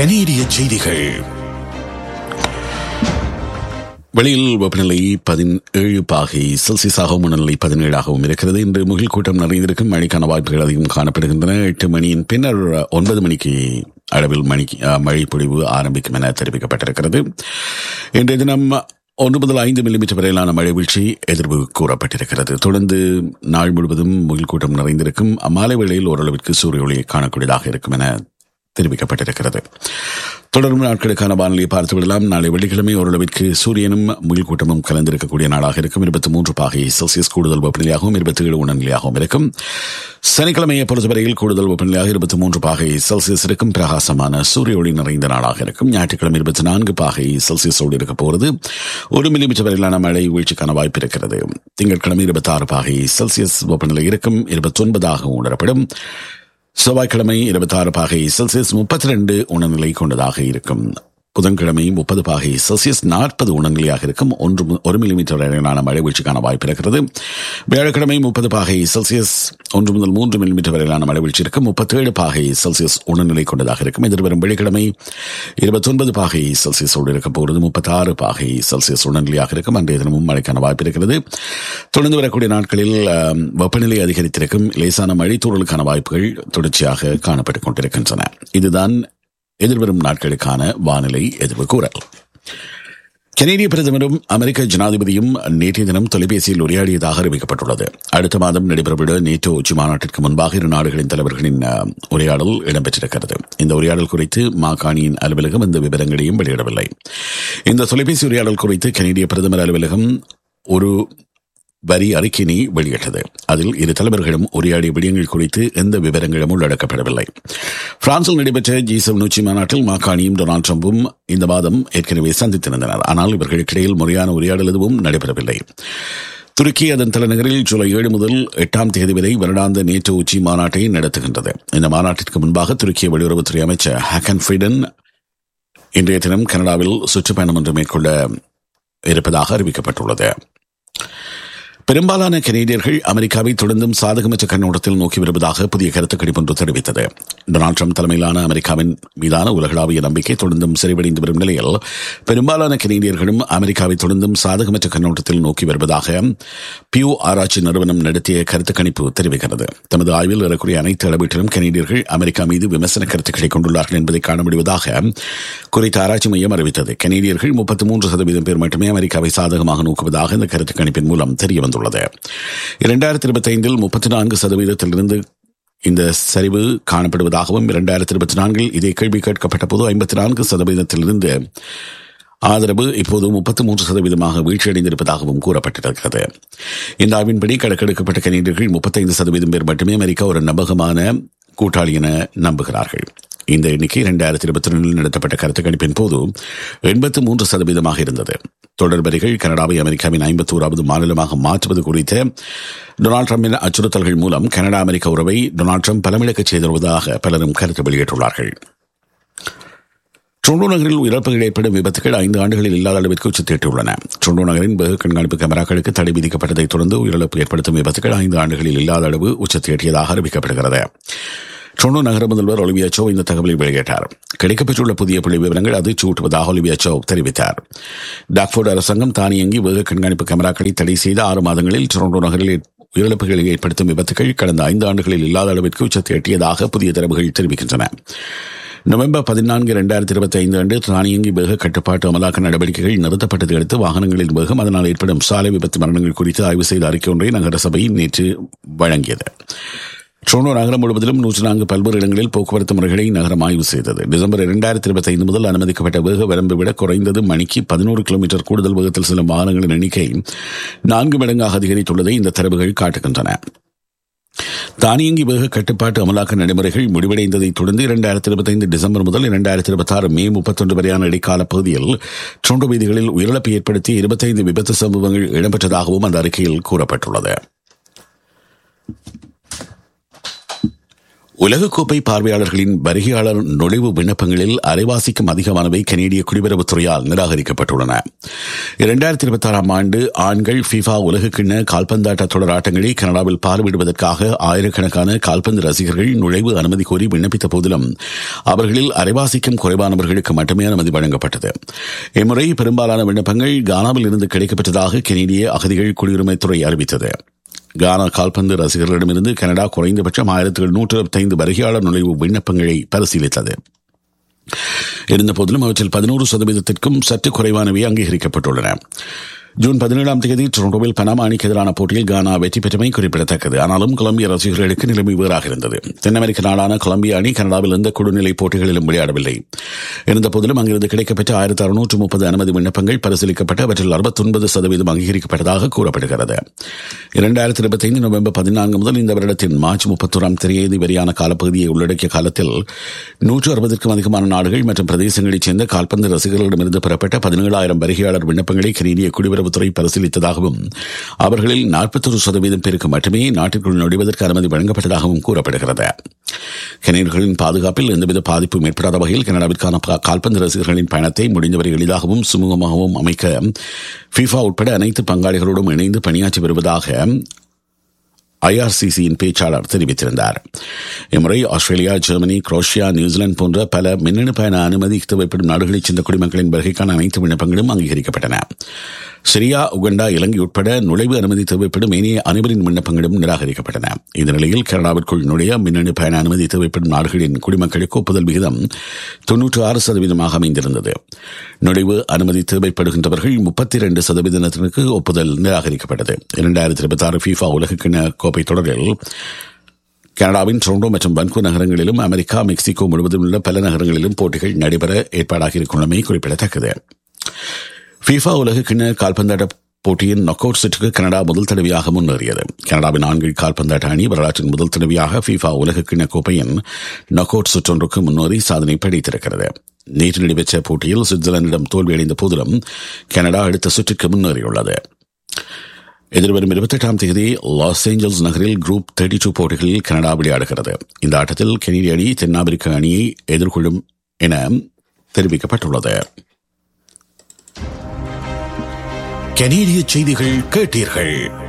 கனேடிய செய்திகள் வெளியில் வெப்பநிலை பதினேழு பாகை செல்சியஸாகவும் மனநிலை பதினேழாகவும் இருக்கிறது இன்று முகில் கூட்டம் நிறைந்திருக்கும் மழைக்கான வாய்ப்புகள் அதிகம் காணப்படுகின்றன எட்டு மணியின் பின்னர் ஒன்பது மணிக்கு அளவில் மணிக்கு மழை பொழிவு ஆரம்பிக்கும் என தெரிவிக்கப்பட்டிருக்கிறது இன்றைய தினம் ஒன்று முதல் ஐந்து மில்லிமீட்டர் வரையிலான மழை வீழ்ச்சி எதிர்வு கூறப்பட்டிருக்கிறது தொடர்ந்து நாள் முழுவதும் முகில் கூட்டம் நிறைந்திருக்கும் மாலை வேளையில் ஓரளவிற்கு சூரிய ஒளியை காணக்கூடியதாக இருக்கும் என தெரிவிக்கப்பட்டிருக்கிறது தொடர்ந்து நாட்களுக்கான வானிலையை பார்த்து விடலாம் நாளை வெள்ளிக்கிழமை ஓரளவிற்கு சூரியனும் முகில் கூட்டமும் கலந்திருக்கக்கூடிய நாளாக இருக்கும் இருபத்தி மூன்று பாகை செல்சியஸ் கூடுதல் வெப்பநிலையாகவும் இருபத்தி ஏழு உணர்நிலையாகவும் இருக்கும் சனிக்கிழமையை பொறுத்தவரையில் கூடுதல் வெப்பநிலையாக இருபத்தி மூன்று பாகை செல்சியஸ் இருக்கும் பிரகாசமான சூரிய ஒளி நிறைந்த நாளாக இருக்கும் ஞாயிற்றுக்கிழமை இருபத்தி நான்கு பாகை செல்சியஸோடு இருக்க போகிறது ஒரு மில்லிமீட்டர் வரையிலான மழை வீழ்ச்சிக்கான வாய்ப்பு இருக்கிறது திங்கட்கிழமை இருபத்தி ஆறு பாகை செல்சியஸ் வெப்பநிலை இருக்கும் இருபத்தி ஒன்பதாக உணரப்படும் செவ்வாய்க்கிழமை இருபத்தி ஆறு பாகை செல்சியஸ் முப்பத்தி ரெண்டு உணர்நிலை கொண்டதாக இருக்கும் புதன்கிழமை முப்பது பாகை செல்சியஸ் நாற்பது உணர்நிலையாக இருக்கும் ஒன்று ஒரு மில்லிமீட்டர் வரையிலான மழை வீழ்ச்சிக்கான வாய்ப்பு இருக்கிறது வியாழக்கிழமை முப்பது பாகை செல்சியஸ் ஒன்று முதல் மூன்று மில்லிமீட்டர் வரையிலான மழை வீழ்ச்சி இருக்கும் முப்பத்தேழு பாகை செல்சியஸ் உணர்நிலை கொண்டதாக இருக்கும் எதிர்வரும் வெள்ளிக்கிழமை இருபத்தொன்பது பாகை செல்சியஸோடு இருக்க போகிறது முப்பத்தாறு பாகை செல்சியஸ் உணர்நிலையாக இருக்கும் அன்றைய தினமும் மழைக்கான வாய்ப்பு இருக்கிறது தொடர்ந்து வரக்கூடிய நாட்களில் வெப்பநிலை அதிகரித்திருக்கும் லேசான மழை தூறலுக்கான வாய்ப்புகள் தொடர்ச்சியாக காணப்பட்டுக் கொண்டிருக்கின்றன இதுதான் எதிர்வரும் நாட்களுக்கான வானிலை எதிர்வு கூறல் கனேடிய பிரதமரும் அமெரிக்க ஜனாதிபதியும் நேற்றைய தினம் தொலைபேசியில் உரையாடியதாக அறிவிக்கப்பட்டுள்ளது அடுத்த மாதம் நடைபெறவுள்ள நேட்டோ உச்சி மாநாட்டிற்கு முன்பாக இரு நாடுகளின் தலைவர்களின் உரையாடல் இடம்பெற்றிருக்கிறது இந்த உரையாடல் குறித்து மாகாணியின் அலுவலகம் இந்த விவரங்களையும் வெளியிடவில்லை இந்த தொலைபேசி உரையாடல் குறித்து கனேடிய பிரதமர் அலுவலகம் ஒரு வரி அறிக்கையினை வெளியிட்டது அதில் இரு தலைவர்களும் உரையாடிய விடயங்கள் குறித்து எந்த விவரங்களும் உள்ளடக்கப்படவில்லை பிரான்சில் நடைபெற்ற ஜி செவன் உச்சி மாநாட்டில் மாகாணியும் டொனால்டு ட்ரம்பும் இந்த மாதம் ஏற்கனவே சந்தித்திருந்தனர் ஆனால் இவர்களுக்கிடையில் முறையான உரையாடல் எதுவும் நடைபெறவில்லை துருக்கி அதன் தலைநகரில் ஜூலை ஏழு முதல் எட்டாம் தேதி வரை வருடாந்த நேட்டோ உச்சி மாநாட்டை நடத்துகின்றது இந்த மாநாட்டிற்கு முன்பாக துருக்கிய வெளியுறவுத்துறை அமைச்சர் ஹக்கன் ஃபிடன் இன்றைய தினம் கனடாவில் சுற்றுப்பயணம் ஒன்று மேற்கொள்ள இருப்பதாக அறிவிக்கப்பட்டுள்ளது பெரும்பாலான கனேடியர்கள் அமெரிக்காவை தொடர்ந்தும் சாதகமற்ற கண்ணோட்டத்தில் நோக்கி வருவதாக புதிய கருத்து கணிப்பொன்று தெரிவித்தது டொனால்டு ட்ரம்ப் தலைமையிலான அமெரிக்காவின் மீதான உலகளாவிய நம்பிக்கை தொடர்ந்தும் சிறைவடைந்து வரும் நிலையில் பெரும்பாலான கனேடியர்களும் அமெரிக்காவை தொடர்ந்தும் சாதகமற்ற கண்ணோட்டத்தில் நோக்கி வருவதாக பியூ ஆராய்ச்சி நிறுவனம் நடத்திய கருத்து கணிப்பு தெரிவிக்கிறது தமது ஆய்வில் ஏறக்குறைய அனைத்து அளவீட்டிலும் கனேடியர்கள் அமெரிக்கா மீது விமர்சன கருத்துக்களை கொண்டுள்ளார்கள் என்பதை காண முடிவதாக குறித்த ஆராய்ச்சி மையம் அறிவித்தது கனேடியர்கள் முப்பத்தி மூன்று சதவீதம் பேர் மட்டுமே அமெரிக்காவை சாதகமாக நோக்குவதாக இந்த கருத்து கணிப்பின் மூலம் தெரிய வந்துள்ளது இரண்டாயிரத்தி இருபத்தி ஐந்தில் முப்பத்தி நான்கு சதவீதத்திலிருந்து இந்த சரிவு காணப்படுவதாகவும் இரண்டாயிரத்தி இருபத்தி நான்கில் இதே கேள்வி கேட்கப்பட்ட போது ஐம்பத்தி நான்கு சதவீதத்திலிருந்து ஆதரவு இப்போது முப்பத்தி மூன்று சதவீதமாக வீழ்ச்சியடைந்திருப்பதாகவும் கூறப்பட்டிருக்கிறது இந்த ஆய்வின்படி கணக்கெடுக்கப்பட்ட கணிதர்கள் முப்பத்தைந்து சதவீதம் பேர் மட்டுமே அமெரிக்கா ஒரு நம்பகமான கூட்டாளி என நம்புகிறார்கள் இந்த எண்ணிக்கை இரண்டாயிரத்தி இருபத்தி ரெண்டில் நடத்தப்பட்ட கருத்து கணிப்பின் போது எண்பத்தி மூன்று சதவீதமாக இருந்தது தொடர்பறிகள் கனடாவை அமெரிக்காவின் ஐம்பத்தோராவது மாநிலமாக மாற்றுவது குறித்த டொனால்டு டிரம்பின் அச்சுறுத்தல்கள் மூலம் கனடா அமெரிக்க உறவை டொனால்டு ட்ரம்ப் பலமிழக்கச் செய்திருப்பதாக பலரும் கருத்து வெளியிட்டுள்ளார்கள் ட்ரோண்டோ நகரில் இறப்புகள் ஏற்படும் விபத்துகள் ஐந்து ஆண்டுகளில் இல்லாத அளவிற்கு உச்சத்திட்டுள்ளன ட்ரோண்டோ நகரின் வெகு கண்காணிப்பு கேமராக்களுக்கு தடை விதிக்கப்பட்டதைத் தொடர்ந்து உயிரிழப்பு ஏற்படுத்தும் விபத்துகள் ஐந்து ஆண்டுகளில் இல்லாத அளவு உச்சத்தியட்டியதாக அறிவிக்கப்படுகிறது ட்ரோண்டோ நகர முதல்வர் ஒலிவியா சோ இந்த தகவலை வெளியிட்டார் கிடைக்கப்பெற்றுள்ள புதிய புள்ளி விவரங்கள் அது சூட்டுவதாக ஒலிவியா சோ தெரிவித்தார் டாக்ஃபோர்டு அரசாங்கம் தானியங்கி வேக கண்காணிப்பு கேமராக்களை தடை செய்த ஆறு மாதங்களில் ட்ரோண்டோ நகரில் உயிரிழப்புகளை ஏற்படுத்தும் விபத்துகள் கடந்த ஐந்து ஆண்டுகளில் இல்லாத அளவிற்கு உச்சத்தை எட்டியதாக புதிய தரவுகள் தெரிவிக்கின்றன நவம்பர் பதினான்கு இரண்டாயிரத்தி இருபத்தி ஐந்து அன்று தானியங்கி வேக கட்டுப்பாட்டு அமலாக்க நடவடிக்கைகள் நிறுத்தப்பட்டதை அடுத்து வாகனங்களின் வேகம் அதனால் ஏற்படும் சாலை விபத்து மரணங்கள் குறித்து ஆய்வு செய்த அறிக்கை ஒன்றை நகரசபை நேற்று வழங்கியது ட்ரோனோ நகரம் முழுவதிலும் நூற்றி நான்கு பல்வேறு இடங்களில் போக்குவரத்து முறைகளை நகரம் ஆய்வு செய்தது டிசம்பர் இரண்டாயிரத்தி இருபத்தி ஐந்து முதல் அனுமதிக்கப்பட்ட வேக வரம்பை விட குறைந்தது மணிக்கு பதினோரு கிலோமீட்டர் கூடுதல் வேகத்தில் செல்லும் வாகனங்களின் எண்ணிக்கை நான்கு மடங்காக அதிகரித்துள்ளதை இந்த தரவுகள் காட்டுகின்றன தானியங்கி வேக கட்டுப்பாட்டு அமலாக்க நடைமுறைகள் முடிவடைந்ததை தொடர்ந்து இரண்டாயிரத்தி இருபத்தி ஐந்து டிசம்பர் முதல் இரண்டாயிரத்தி இருபத்தி ஆறு மே முப்பத்தொன்று வரையான இடைக்கால பகுதியில் ட்ரோண்டோ வீதிகளில் உயிரிழப்பு ஏற்படுத்தி இருபத்தைந்து விபத்து சம்பவங்கள் இடம்பெற்றதாகவும் அந்த அறிக்கையில் கூறப்பட்டுள்ளது உலகக்கோப்பை பார்வையாளர்களின் வருகையாளர் நுழைவு விண்ணப்பங்களில் அரைவாசிக்கும் அதிகமானவை கனேடிய குடியுறவுத்துறையால் நிராகரிக்கப்பட்டுள்ளன இரண்டாயிரத்தி இருபத்தி ஆறாம் ஆண்டு ஆண்கள் ஃபிஃபா உலகக்கிண்ண கால்பந்தாட்ட தொடர் ஆட்டங்களை கனடாவில் பார்வையிடுவதற்காக ஆயிரக்கணக்கான கால்பந்து ரசிகர்கள் நுழைவு அனுமதி கோரி விண்ணப்பித்த போதிலும் அவர்களில் அரைவாசிக்கும் குறைவானவர்களுக்கு மட்டுமே அனுமதி வழங்கப்பட்டது இம்முறை பெரும்பாலான விண்ணப்பங்கள் கானாவில் இருந்து கிடைக்கப்பட்டதாக கனேடிய அகதிகள் குடியுரிமைத்துறை அறிவித்தது கானா கால்பந்து ரசிகர்களிடமிருந்து கனடா குறைந்தபட்சம் ஆயிரத்தி எழுநூற்று இருபத்தைந்து வருகையாளர் நுழைவு விண்ணப்பங்களை பரிசீலித்தது இருந்தபோதிலும் அவற்றில் பதினோரு சதவீதத்திற்கும் சற்று குறைவானவை அங்கீகரிக்கப்பட்டுள்ளன ஜூன் பதினேழாம் தேதி டொரண்டோவில் பனாமா அணிக்கு எதிரான போட்டியில் கானா வெற்றி பெற்றமை குறிப்பிடத்தக்கது ஆனாலும் கொலம்பிய ரசிகர்களுக்கு நிலைமை வேறாக இருந்தது தென் அமெரிக்க நாடான கொலம்பியா அணி கனடாவில் எந்த குழுநிலை போட்டிகளிலும் விளையாடவில்லை இருந்தபோதிலும் அங்கிருந்து கிடைக்கப்பட்ட ஆயிரத்தி அறுநூற்று முப்பது அனுமதி விண்ணப்பங்கள் பரிசீலிக்கப்பட்டு அவற்றில் அறுபத்தொன்பது சதவீதம் அங்கீகரிக்கப்பட்டதாக கூறப்படுகிறது இரண்டாயிரத்தி இருபத்தைந்து நவம்பர் பதினான்கு முதல் இந்த வருடத்தின் மார்ச் முப்பத்தோராம் தேதி வரையான காலப்பகுதியை உள்ளடக்கிய காலத்தில் நூற்று அறுபதற்கும் அதிகமான நாடுகள் மற்றும் பிரதேசங்களைச் சேர்ந்த கால்பந்து ரசிகர்களிடமிருந்து பெறப்பட்ட பதினேழாயிரம் வருகையாளர் விண்ணப்பங்களை கனேடிய குடியுறவுத்துறை பரிசீலித்ததாகவும் அவர்களில் நாற்பத்தொரு சதவீதம் பேருக்கு மட்டுமே நாட்டிற்குள் நுழைவதற்கு அனுமதி வழங்கப்பட்டதாகவும் கூறப்படுகிறது கனேடியர்களின் பாதுகாப்பில் எந்தவித பாதிப்பும் ஏற்படாத வகையில் கனடாவிற்கான கால்பந்து ரசிகர்களின் பயணத்தை முடிந்தவரை எளிதாகவும் சுமூகமாகவும் அமைக்க ஃபிஃபா உட்பட அனைத்து பங்காளிகளோடும் இணைந்து பணியாற்றி வருவதாக ஐஆர்சிசியின் பேச்சாளர் தெரிவித்திருந்தார் இம்முறை ஆஸ்திரேலியா ஜெர்மனி குரோஷியா நியூசிலாந்து போன்ற பல மின்னணு பயண அனுமதி தேவைப்படும் நாடுகளைச் சேர்ந்த குடிமக்களின் வருகைக்கான அனைத்து விண்ணப்பங்களும் அங்கீகரிக்கப்பட்டன சிரியா உகண்டா இலங்கை உட்பட நுழைவு அனுமதி தேவைப்படும் ஏனைய அனைவரின் விண்ணப்பங்களும் நிராகரிக்கப்பட்டன இந்த நிலையில் கனடாவிற்குள் நுழைய மின்னணு பயண அனுமதி தேவைப்படும் நாடுகளின் குடிமக்களுக்கு ஒப்புதல் விகிதம் தொன்னூற்று ஆறு சதவீதமாக அமைந்திருந்தது நுழைவு அனுமதி தேவைப்படுகின்றவர்கள் முப்பத்தி இரண்டு சதவீதத்திற்கு ஒப்புதல் நிராகரிக்கப்பட்டது இரண்டாயிரத்தி இருபத்தி ஆறு ஃபீஃபா உலகக்கிண கோப்பை தொடரில் கனடாவின் டொரண்டோ மற்றும் பன்கூர் நகரங்களிலும் அமெரிக்கா மெக்சிகோ முழுவதும் உள்ள பல நகரங்களிலும் போட்டிகள் நடைபெற ஏற்பாடாகி இருக்குள்ளமை குறிப்பிடத்தக்கது ஃபீஃபா உலக கிண்ண கால்பந்தாட்ட போட்டியின் நாக் அவுட் சுற்றுக்கு கனடா முதல் தடவையாக முன்னேறியது கனடாவின் ஆண்கள் கால்பந்தாட்ட அணி வரலாற்றின் முதல் தடவையாக ஃபீஃபா உலக கிண்ண கோப்பையின் நாக் அவுட் சுற்றொன்றுக்கு முன்னேறி சாதனை படைத்திருக்கிறது நேற்று நடைபெற்ற போட்டியில் சுவிட்சர்லாந்திடம் தோல்வியடைந்த போதிலும் கனடா அடுத்த சுற்றுக்கு முன்னேறியுள்ளது எதிர்வரும் இருபத்தெட்டாம் தேதி லாஸ் ஏஞ்சல்ஸ் நகரில் குரூப் தேர்ட்டி டூ போட்டிகளில் கனடா விளையாடுகிறது இந்த ஆட்டத்தில் கெனடிய அணி தென்னாப்பிரிக்க அணியை எதிர்கொள்ளும் என தெரிவிக்கப்பட்டுள்ளது கனேடிய செய்திகள் கேட்டீர்கள்